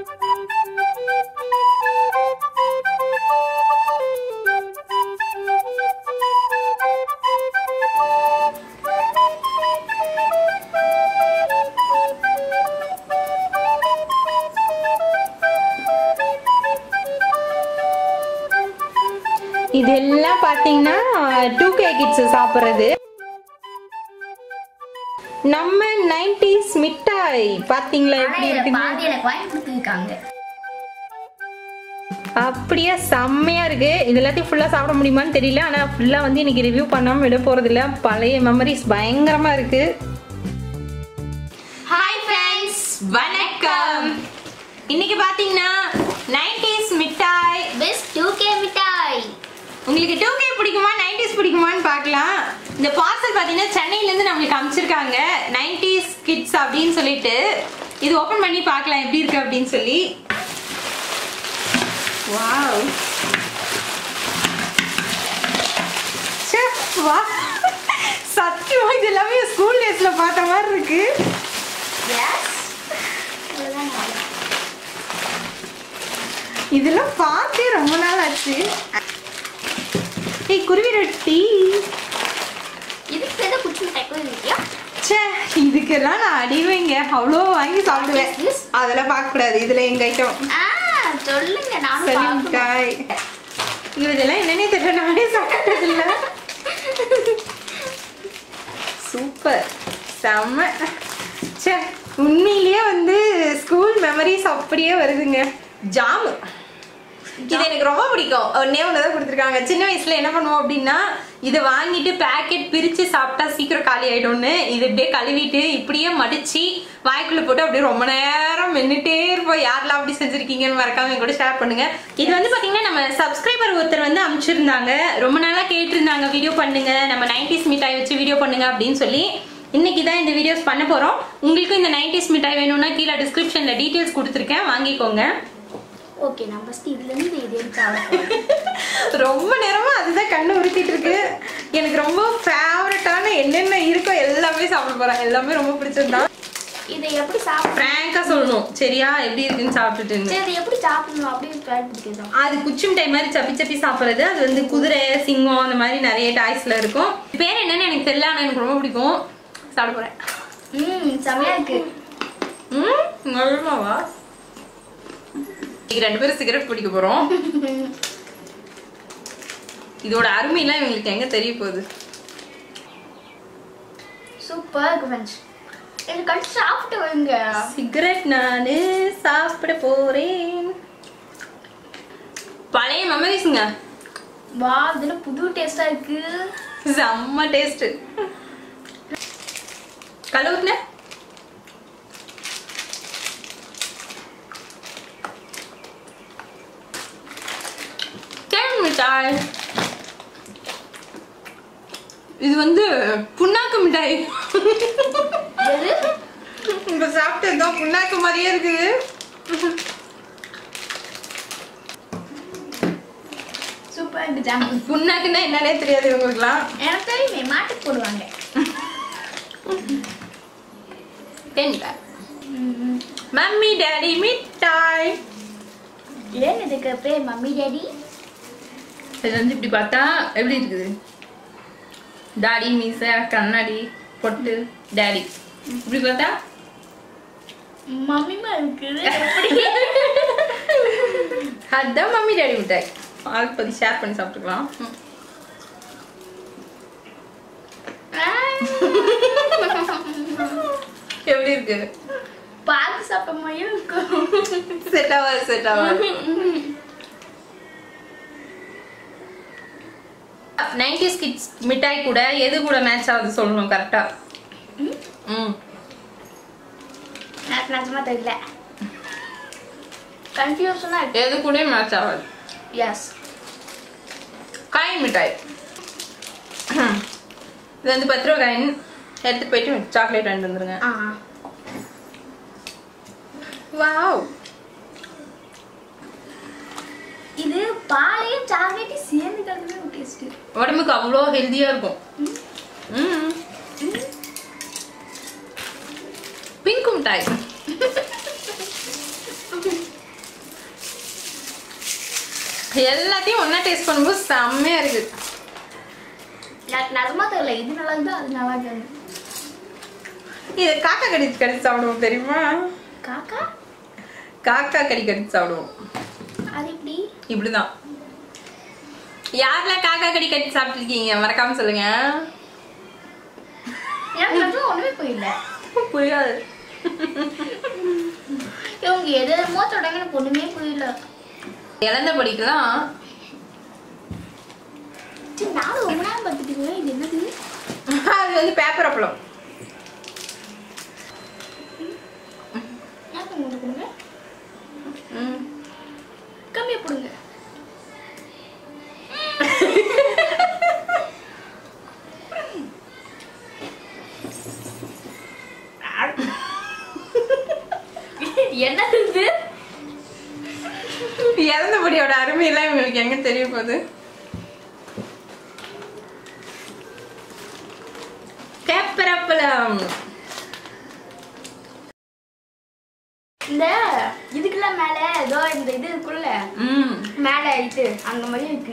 இதெல்லாம் பார்த்தீங்கன்னா two K kids சாப்பிட்றது நம்ம நைன்டிஸ் மிட்டாய் பாத்தீங்களா ஆனா எப்படி இதை இருக்குன்னு பாதி எனக்கு வாங்கி கொடுத்துருக்காங்க அப்படியே செம்மையா இருக்கு இது எல்லாத்தையும் ஃபுல்லா சாப்பிட முடியுமான்னு தெரியல ஆனா ஃபுல்லா வந்து இன்னைக்கு ரிவ்யூ பண்ணாம விட போறது இல்ல பழைய மெமரிஸ் பயங்கரமா இருக்கு ஹாய் ஃப்ரெண்ட்ஸ் வணக்கம் இன்னைக்கு பாத்தீங்கன்னா நைன்டிஸ் மிட்டாய் பெஸ்ட் டூ கே மிட்டாய் உங்களுக்கு டூ கே பிடிக்குமா நைன்டிஸ் பிடிக்குமான்னு பார்க்கலாம் இந்த பார்சல் பார்த்தீங்கன்னா சென்னையிலேருந்து நம்மளுக்கு அமைச்சிருக்காங்க நைன்டிஸ் கிட்ஸ் அப்படின்னு சொல்லிட்டு இது ஓப்பன் பண்ணி பார்க்கலாம் எப்படி இருக்கு அப்படின்னு சொல்லி வாவ் ச்சே, வா சத்தியமா இது எல்லாமே ஸ்கூல் டேஸ்ல பார்த்த மாதிரி இருக்கு எஸ் இதெல்லாம் பார்த்தே ரொம்ப நாள் ஆச்சு ஏய் குருவி ரொட்டி இதுக்கு பேர் தான் குச்சி மிட்டாய் கூட இல்லையா ச்சே இதுக்கெல்லாம் நான் அடிவேங்க அவ்வளோ வாங்கி சாப்பிடுவேன் What is this? அதெல்லாம் பார்க்க கூடாது இதுல எங்க ஐட்டம் ஆ சொல்லுங்க நானும் சரி பார்க்கணும். மிட்டாய் ஐயோ, இதெல்லாம் என்னன்னே தெரியல நானே சாப்பிட்டது இல்ல சூப்பர் செம்ம ச்சே உண்மையிலேயே வந்து ஸ்கூல் மெமரிஸ் அப்படியே வருதுங்க ஜாமு இது எனக்கு ரொம்ப பிடிக்கும் ஒன்னே ஒன்று தான் கொடுத்துருக்காங்க சின்ன வயசுல என்ன பண்ணுவோம் அப்படின்னா இதை வாங்கிட்டு பேக்கெட் பிரிச்சு சாப்பிட்டா சீக்கிரம் காலி ஆயிடும்னு இது இப்படியே கழுவிட்டு இப்படியே மடிச்சு வாய்க்குள்ள போட்டு அப்படியே ரொம்ப நேரம் மென்னுட்டே இருப்போம் யாரெல்லாம் அப்படி செஞ்சிருக்கீங்கன்னு மறக்காம என் கூட ஷேர் பண்ணுங்க இது வந்து பாத்தீங்கன்னா நம்ம சப்ஸ்கிரைபர் ஒருத்தர் வந்து அனுப்பிச்சிருந்தாங்க ரொம்ப நாளா கேட்டிருந்தாங்க வீடியோ பண்ணுங்க நம்ம நைன்டிஸ் மிட்டாய் வச்சு வீடியோ பண்ணுங்க அப்படின்னு சொல்லி இன்னைக்கு தான் இந்த வீடியோஸ் பண்ண போறோம் உங்களுக்கும் இந்த நைன்டிஸ் மிட்டாய் வேணும்னா கீழே டிஸ்கிரிப்ஷன்ல டீடைல்ஸ் கொடுத்துருக்கேன் வாங்கிக்கோங்க ஓகே நான் ஃபர்ஸ்ட் இதுல இருந்து இது எடுத்து ஆக ரொம்ப நேரமா அதுதான் கண்ணு உறுத்திட்டு இருக்கு எனக்கு ரொம்ப ஃபேவரட்டான என்னென்ன இருக்கோ எல்லாமே சாப்பிட போறேன் எல்லாமே ரொம்ப பிடிச்சிருந்தா இதை எப்படி சாப்பிடணும் ஃப்ராங்கா சொல்லணும் சரியா எப்படி இருக்குன்னு சாப்பிட்டுட்டு சரி இதை எப்படி சாப்பிடணும் அப்படின்னு கேட்டுருக்கேன் அது குச்சி மிட்டாய் மாதிரி சப்பி சப்பி சாப்பிடுறது அது வந்து குதிரை சிங்கம் அந்த மாதிரி நிறைய டாய்ஸ்ல இருக்கும் பேர் என்னன்னு எனக்கு தெரியல ஆனா எனக்கு ரொம்ப பிடிக்கும் சாப்பிட போறேன் ம் செமையா இருக்கு ம் நல்லாவா இன்னைக்கு ரெண்டு பேரும் சிகரெட் பிடிக்க போறோம் இதோட அருமையெல்லாம் இவங்களுக்கு எங்க தெரிய போகுது சூப்பர் இருக்கு ஃப்ரெண்ட்ஸ் இது கடிச்சு சாப்பிட்டு வைங்க சிகரெட் நானு சாப்பிட போறேன் பழைய மெமரிஸ்ங்க வா இதுல புது டேஸ்டா இருக்கு செம்ம டேஸ்ட் கழுவுன தேன் மிட்டாய் இது வந்து புண்ணாக்கு மிட்டாய் எது இப்ப சாப்பிட்டது தான் புண்ணாக்கு மாதிரியே இருக்குது சூப்பர் இருக்கு ஜாம் புண்ணாக்குன்னா என்னன்னே தெரியாது இவங்களுக்குலாம் எனக்கு தெரியுமே மாட்டுக்கு போடுவாங்க தேன் மிட்டாய் மம்மி டாடி மிட்டாய் ஏன் இதுக்கு பேர் மம்மி டேடி இது வந்து இப்படி பார்த்தா எப்படி இருக்குது டாடி மீசை கண்ணாடி பொட்டு டாடி இப்படி பார்த்தா மம்மிமா இருக்குது எப்படி அதுதான் மம்மி டாடி மிட்டாய் ஆளுக்கு பத்தி ஷேர் பண்ணி சாப்பிட்டுக்கலாம் ம். எப்படி இருக்கு பார்த்து சாப்பிட்ட மாதிரியும் இருக்கும் செட் ஆகாது செட் ஆகாது நைன்டிஸ் கிட்ஸ் மிட்டாய் கூட எது கூட மேட்ச் ஆகுது சொல்லணும் கரெக்டா ம் எனக்கு நிஜமா தெரியல கன்ஃபியூஷனா இருக்கு எது கூட மேட்ச் ஆகாது எஸ் காயின் மிட்டாய் இது வந்து பத்து ரூபா காயின் எடுத்துட்டு போயிட்டு சாக்லேட் வாங்கிட்டு வந்துருங்க ஆ வாவ் இது பாலையும் சாக்லேட்டையும் சேர்ந்து கலந்து ஒரு டேஸ்ட் உடம்புக்கு அவ்வளோ ஹெல்த்தியா இருக்கும் ம் பிங்க் மிட்டாய் எல்லாத்தையும் ஒண்ணா டேஸ்ட் பண்ணும்போது செம்மையா இருக்கு எனக்கு நிஜமா தெரியல இது நல்லா இருந்தா அது நல்லா இருக்கு இது காக்கா கடிச்சு கடிச்சு சாப்பிடுவோம் தெரியுமா காக்கா காக்கா கடி கடிச்சு சாப்பிடுவோம் அது எப்படி இப்படிதான் யாரெல்லாம் காக்கா கடி கடிச்சு சாப்பிட்டுருக்கீங்க மறக்காம சொல்லுங்க எனக்கு நிஜமா ஒண்ணுமே புரியல புரியாது இவங்க எது எதுமோ தொடங்க எனக்கு ஒண்ணுமே புரியல இழந்த படிக்கலாம் சரி நானும் ரொம்ப நேரம் பார்த்துட்டு இருக்கேன். இது என்னது அது வந்து பேப்பர் அப்பளம் ஏன் கொஞ்சம் கொடுங்க ம். கம்மியா போடுங்க என்னது இது இழந்த பொடியோட அருமையெல்லாம் இவங்களுக்கு எங்க தெரிய போகுது பேப்பர் அப்பளம் இந்த இதுக்கெல்லாம் மேல ஏதோ இந்த இது இருக்குல்ல ம் மேல இது அந்த மாதிரி இருக்கு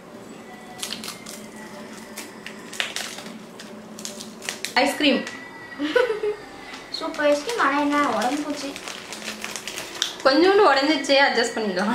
ஐஸ்கிரீம் சூப்பர் ஐஸ்கிரீம் ஆனா என்ன உடம்பு போச்சு கொஞ்சோண்டு உடஞ்சிச்சு அட்ஜஸ்ட் பண்ணிக்கலாம்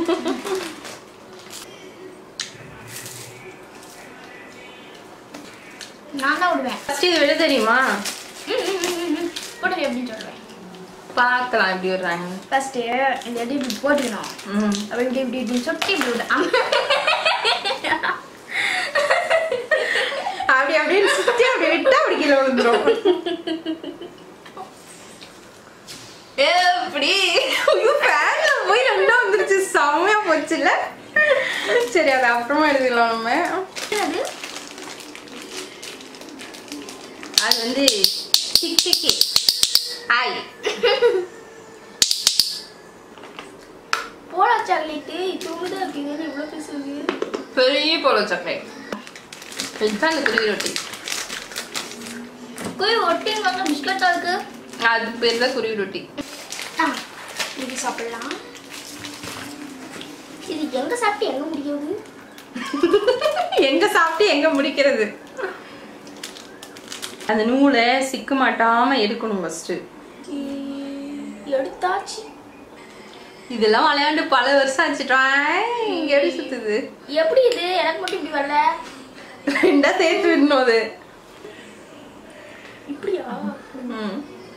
நான் தான் விடுவேன் ஃபர்ஸ்ட் இது விட தெரியுமா போடுங்க எப்படின்னு சொல்லுவேன் பார்க்கலாம் எப்படி விடுறாங்க ஃபர்ஸ்ட் இந்த இது இப்படி போட்டுக்கணும் ம் அப்படி இப்படி இப்படி இப்படி சொட்டி இப்படி விட அப்படி அப்படின்னு சுத்தி அப்படி விட்டா அப்படி கீழே விழுந்துரும் எப்படி ஐயோ ஃபேன்ல போய் ரெண்டா வந்துருச்சு செம்மையா போச்சுல்ல சரி அது அப்புறமா எழுதிடலாம் நம்ம அது அது வந்து சிக் சிக்கி ஹாய் போலா சாக்லேட்டு தூங்குதான் இருக்கீங்கன்னு இவ்வளோ பேசுறது பெரிய போலோ சாக்லேட் இதுதான் இந்த குருவி ரொட்டி போய் ஒட்டிங்க பிஸ்கட்டா இருக்கு அது பேர் தான் குருவி ரொட்டி ஆ இது சாப்பிடலாம் இது எங்க சாப்பிட்டு எங்க முடியாது எங்க சாப்பிட்டு எங்க முடிக்கிறது அந்த நூலை சிக்க மாட்டாம எடுக்கணும் ஃபர்ஸ்ட் எடுத்தாச்சு இதெல்லாம் விளையாண்டு பல வருஷம் ஆச்சுட்டா இங்க எப்படி சுத்துது எப்படி இது எனக்கு மட்டும் இப்படி வரல ரெண்டா சேர்த்து விடணும் அது இப்படியா ம்.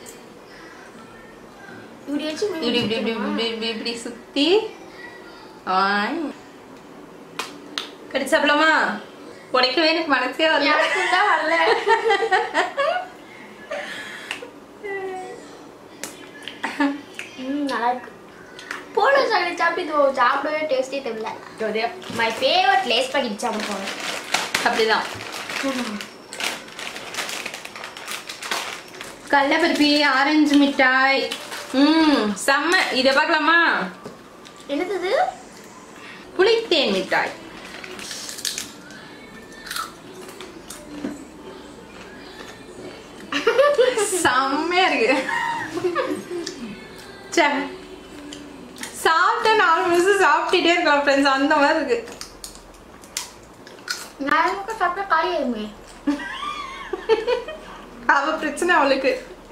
இப்படி வச்சு இப்படி இப்படி இப்படி இப்படி இப்படி இப்படி சுத்தி ஆய். கடிச்சு சாப்பிடலாமா உடைக்கவே எனக்கு மனசே வரல எனக்கு தான் வரல ம் நல்லா இருக்கு போலோ சாக்லேட் சாப்பிட்டு இது சாப்பிடவே டேஸ்டே தெரியல மை ஃபேவரட் லேஸ் பாக்கெட் சாப்பிட போறேன் அப்படிதான் கடலப்பருப்பி ஆரஞ்சு மிட்டாய் ம் செம்ம இதை பார்க்கலாமா என்னது இது புளித்தேன் மிட்டாய் செம்மையா இருக்கு ச்சே. சாப்பிட்ட நாலு நிமிஷம் சாப்பிட்டுட்டே இருக்கலாம் ஃப்ரெண்ட்ஸ் அந்த மாதிரி இருக்கு நான் எனக்கு சாப்பிட்டா காலி ஆயிருமே அவ பிரச்சனை அவளுக்கு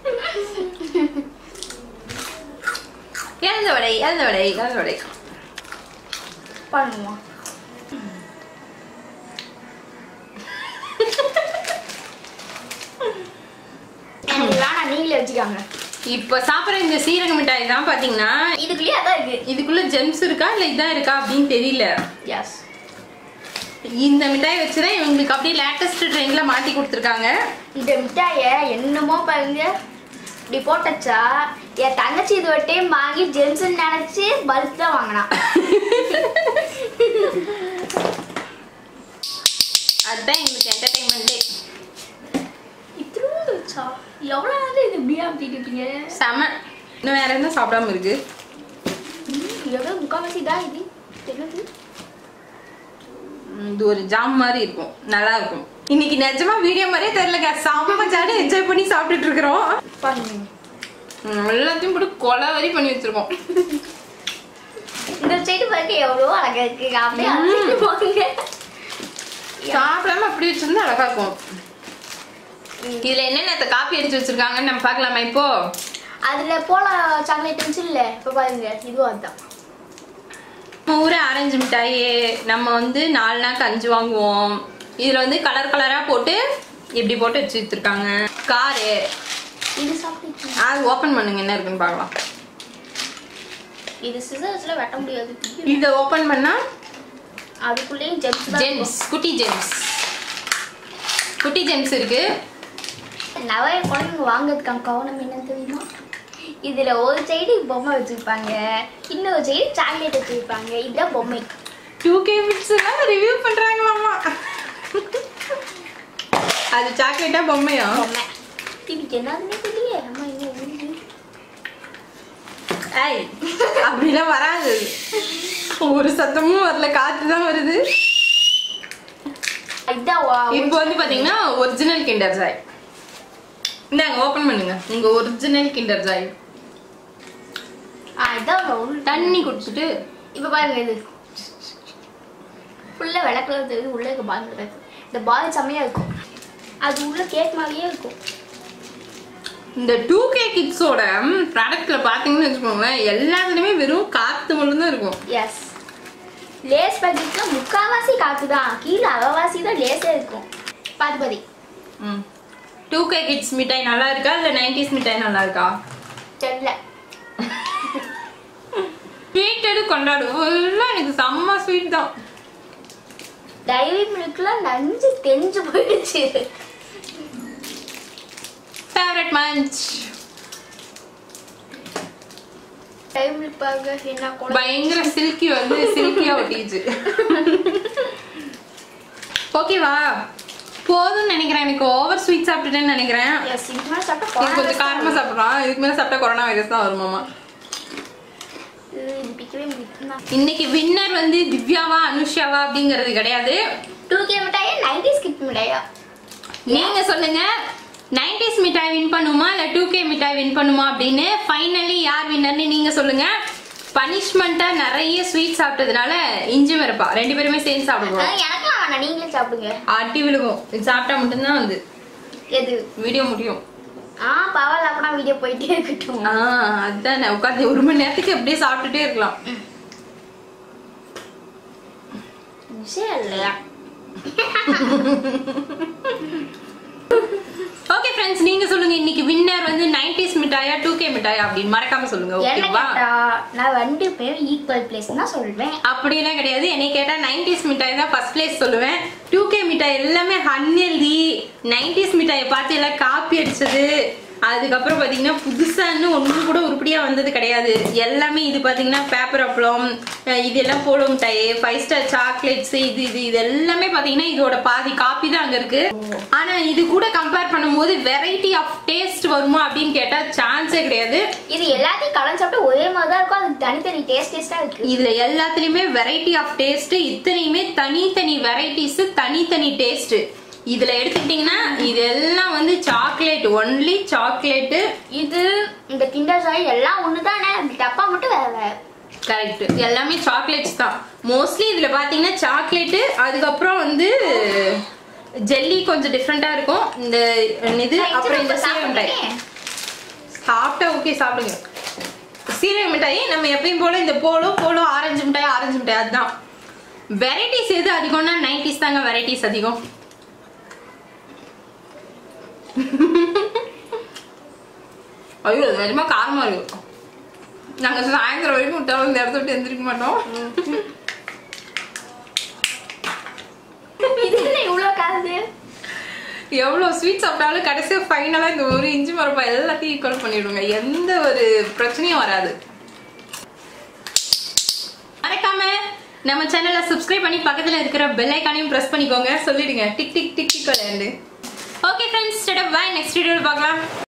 இழந்த வடை இழந்த வடை இழந்த வடை பண்ணுவோம் எனக்கு வேணாம் நீங்களே வச்சுக்காங்க இப்ப சாப்பிடுற இந்த சீரக மிட்டாய் தான் பாத்தீங்கன்னா இதுக்குள்ளேயே அதான் இருக்கு இதுக்குள்ள ஜெம்ஸ் இருக்கா இல்ல இதான் இருக்கா அப்படின்னு தெரியல எஸ் இந்த மிட்டாய் வச்சுதான் இவங்களுக்கு அப்படியே லேட்டஸ்ட் ட்ரெண்ட்ல மாத்தி கொடுத்துருக்காங்க இந்த மிட்டாய என்னமோ பாருங்க இப்படி போட்டச்சா என் தங்கச்சி இது ஒரு டைம் வாங்கி ஜென்சன் நினைச்சு பல்க் தான் வாங்கினான் அதுதான் எங்களுக்கு என்டர்டைன்மெண்ட்டே இத்திரும் வச்சா எவ்வளோ நேரம் இது இப்படியா அப்படிட்டு இருப்பீங்க செம இன்னும் வேற என்ன சாப்பிடாம இருக்கு எவ்வளோ முக்கால்வாசி தான் இது என்னது ம், இது ஒரு ஜாம் மாதிரி இருக்கும் நல்லா இருக்கும் இன்னைக்கு நிஜமா வீடியோ மாதிரியே தெரியலங்க செம்ம ஜாலியா என்ஜாய் பண்ணி சாப்பிட்டுட்டு இருக்கிறோம் பாருங்க ம், எல்லாத்தையும் போட்டு கொலை வரி பண்ணி வச்சிருக்கோம் இந்த சைடு பாருங்க எவ்வளோ அழகா இருக்கு அப்படியே அழைச்சிட்டு போங்க சாப்பிடாம அப்படி வச்சிருந்தா அழகா இருக்கும் இதுல என்னென்ன காப்பி அடிச்சு வச்சிருக்காங்கன்னு நம்ம பார்க்கலாமா இப்போ அதுல போல சாக்லேட் இருந்துச்சு இல்ல இப்ப பாருங்க இதுவும் அதுதான் நம்ம ஊர் ஆரஞ்சு மிட்டாய் நம்ம வந்து நாலு நாக்கு அஞ்சு வாங்குவோம் இதுல வந்து கலர் கலரா போட்டு இப்படி போட்டு வச்சு வச்சிருக்காங்க காரு இது சாப்பிட்டு அது ஓபன் பண்ணுங்க என்ன இருக்குன்னு பார்க்கலாம் இது சிசர்ஸ்ல வெட்ட முடியாது இதை ஓபன் பண்ணா அதுக்குள்ளேயும் ஜெம்ஸ் ஜெம்ஸ் குட்டி ஜெம்ஸ் குட்டி ஜெம்ஸ் இருக்கு நிறைய குழந்தைங்க வாங்குறதுக்கான கவனம் என்னன்னு தெரியுமா இதுல ஒரு சைடு பொம்மை வச்சிருப்பாங்க இன்னொரு சைடு சாக்லேட் வச்சிருப்பாங்க இதுதான் பொம்மை டூ கே மிட்ஸ் எல்லாம் ரிவ்யூ பண்றாங்களாமா அது சாக்லேட்டா பொம்மையா பொம்மை இதுக்கு என்னதுன்னே தெரியல அம்மா இங்க உருண்டு. ஐய் அப்படிலாம் வராது ஒரு சத்தமும் வரல காத்து தான் வருது இதான் வா- இப்போ வந்து பாத்தீங்கன்னா ஒரிஜினல் கிண்டர் ஜாய் இந்தாங்க ஓபன் பண்ணுங்க நீங்க ஒரிஜினல் கிண்டர் ஜாய் ஆ, இதான் உருண்டு. தண்ணி குடிச்சிட்டு இப்ப பாருங்க இது ஃபுல்லா விளக்குறது தெரியுது உள்ள இருக்க பால் கிடக்கு இந்த பால் செம்மையா இருக்கும் அது உள்ள கேக் மாதிரியே இருக்கும் இந்த டூ கே கிட்ஸோட ப்ராடக்ட்ல பாத்தீங்கன்னு வச்சுக்கோங்களேன் எல்லாத்துலயுமே வெறும் காத்து மட்டும் தான் இருக்கும் எஸ் லேஸ் பாக்கெட்ல முக்காவாசி காத்து தான் கீழே அரைவாசி தான் லேஸே இருக்கும் பாத்து பாதி டூ கே கிட்ஸ் மிட்டாய் நல்லா இருக்கா இல்ல நைன்டிஸ் மிட்டாய் நல்லா இருக்கா தெரியல ஸ்வீட் எடு கொண்டாடு எல்லாம் எனக்கு செம்ம ஸ்வீட் தான் டைரி மில்க்லாம் நஞ்சு தெரிஞ்சு போயிடுச்சு ஃபேவரட் மஞ்ச் டைரி மில்க் பாருங்க என்ன கூட பயங்கர சில்கி வந்து சில்கியா ஒட்டிச்சு ஓகேவா போதும்னு நினைக்கிறேன் எனக்கு ஓவர் ஸ்வீட் சாப்பிட்டுட்டேன்னு நினைக்கிறேன் எஸ் இதுக்கு மேலே இது சாப்பிட்டா கொஞ்சம் காரமா சாப்பிடலாம் இதுக்கு மேல சாப்பிட்டா கொரோனா வைரஸ் தான் வருமாமா இது பிக்கவே முடியுமா இன்னைக்கு வின்னர் வந்து திவ்யாவா அனுஷாவா அப்படிங்கிறது கிடையாது டூ கே மிட்டாயா நைன்டி ஸ்கிப் மிட்டாயா நீங்க சொல்லுங்க 90s மிட்டாய் வின் பண்ணுமா இல்ல டூ கே மிட்டாய் வின் பண்ணுமா அப்படின்னு ஃபைனலி யார் வின்னர்னு நீங்க சொல்லுங்க பனிஷ்மெண்டா நிறைய ஸ்வீட் சாப்பிட்டதுனால இஞ்சி மரப்பா ரெண்டு பேருமே சேர்ந்து சாப்பிடுவோம் எனக்குலாம் வேணாம் நீங்களே சாப்பிடுங்க அட்டி விழுகும் இது சாப்பிட்டா மட்டும்தான் வந்து எது வீடியோ முடியும் ஆ பரவாயில்ல அப்பனா வீடியோ போயிட்டே இருக்கட்டும் ஆ அதானே உட்காந்து ஒரு மணி நேரத்துக்கு அப்படியே சாப்பிட்டுட்டே இருக்கலாம் விஷயம் இல்லையா ஓகே ஃப்ரெண்ட்ஸ் நீங்க சொல்லுங்க இன்னைக்கு வின்னர் வந்து 90s மிட்டாயா டூ கே மிட்டாயா அப்படின்னு மறக்காம சொல்லுங்க என்ன ஓகேவா கேட்டா நான் ரெண்டு பேரும் ஈக்குவல் பிளேஸ் தான் சொல்வேன் அப்படிலாம் கிடையாது என்னை கேட்டா 90s மிட்டாய் தான் ஃபர்ஸ்ட் பிளேஸ் சொல்லுவேன் டூ கே மிட்டாய் எல்லாமே அன்ஹெல்தி 90s மிட்டாயை பார்த்து எல்லாம் காப்பி அடிச்சது அதுக்கப்புறம் பாத்தீங்கன்னா புதுசா இன்னும் ஒன்றும் கூட உருப்படியா வந்தது கிடையாது எல்லாமே இது பாத்தீங்கன்னா பேப்பர் அப்பளம் அஹ் இது எல்லாம் போலோ மிட்டாய் ஃபைவ் ஸ்டார் சாக்லேட்ஸ் இது இது இது எல்லாமே பாத்தீங்கன்னா இதோட பாதி காப்பி தான் அங்க இருக்கு ஆனா இது கூட கம்பேர் பண்ணும்போது வெரைட்டி ஆஃப் டேஸ்ட் வருமா அப்படின்னு கேட்டா சான்ஸே கிடையாது இது எல்லாத்தையும் கலந்து சாப்பிட்டு ஒரே மாதிரி தான் இருக்கும் அது தனித்தனி டேஸ்ட் டேஸ்டா இருக்கு இதுல எல்லாத்துலயுமே வெரைட்டி ஆஃப் டேஸ்ட் இத்தனையுமே தனித்தனி வெரைட்டிஸ் தனித்தனி டேஸ்ட் இதுல எடுத்துக்கிட்டீங்கன்னா இது எல்லாம் வந்து சாக்லேட் ஒன்லி சாக்லேட் இது இந்த கிண்டர் ஜாய் எல்லாம் ஒண்ணுதானே அந்த டப்பா மட்டும் வேற வேற கரெக்ட் எல்லாமே சாக்லேட்ஸ் தான் மோஸ்ட்லி இதுல பாத்தீங்கன்னா சாக்லேட் அதுக்கப்புறம் வந்து ஜெல்லி கொஞ்சம் டிஃப்ரெண்டா இருக்கும் இந்த இது நான் அப்புறம் இந்த இஞ்சி சீரக மிட்டாய் சாப்பிட்டேனே. சாப்பிட்டா ஓகே சாப்பிடுங்க சீரக மிட்டாய் நம்ம எப்பயும் போல இந்த போலோ போலோ ஆரஞ்சு மிட்டாய் ஆரஞ்சு மிட்டாய் அதுதான் வெரைட்டிஸ் எது அதிகம்னா நைன்டிஸ் தாங்க வெரைட்டிஸ் அதிகம் ஐயோ அது நிஜமா காரமா இருக்கு நாங்க சாயந்தரம் வரைக்கும் விட்டாலும் இந்த இடத்த விட்டு எந்திரிக்க மாட்டோம் இது என்ன இவ்வளவு காது எவ்வளவு ஸ்வீட் சாப்பிட்டாலும் கடைசியா ஃபைனலா இந்த ஒரு இஞ்சி மரப்பா எல்லாத்தையும் ஈக்குவல் பண்ணிடுங்க எந்த ஒரு பிரச்சனையும் வராது மறக்காம நம்ம சேனலை சப்ஸ்கிரைப் பண்ணி பக்கத்துல இருக்கிற பெல் ஐக்கானையும் பிரஸ் பண்ணிக்கோங்க சொல்லிடுங்க டிக் டிக் டிக் டிக் விளையாண்டு ஓகே ஃப்ரெண்ட்ஸ் பை நெக்ஸ்ட் வீடியோவில் பார்க்கலாம்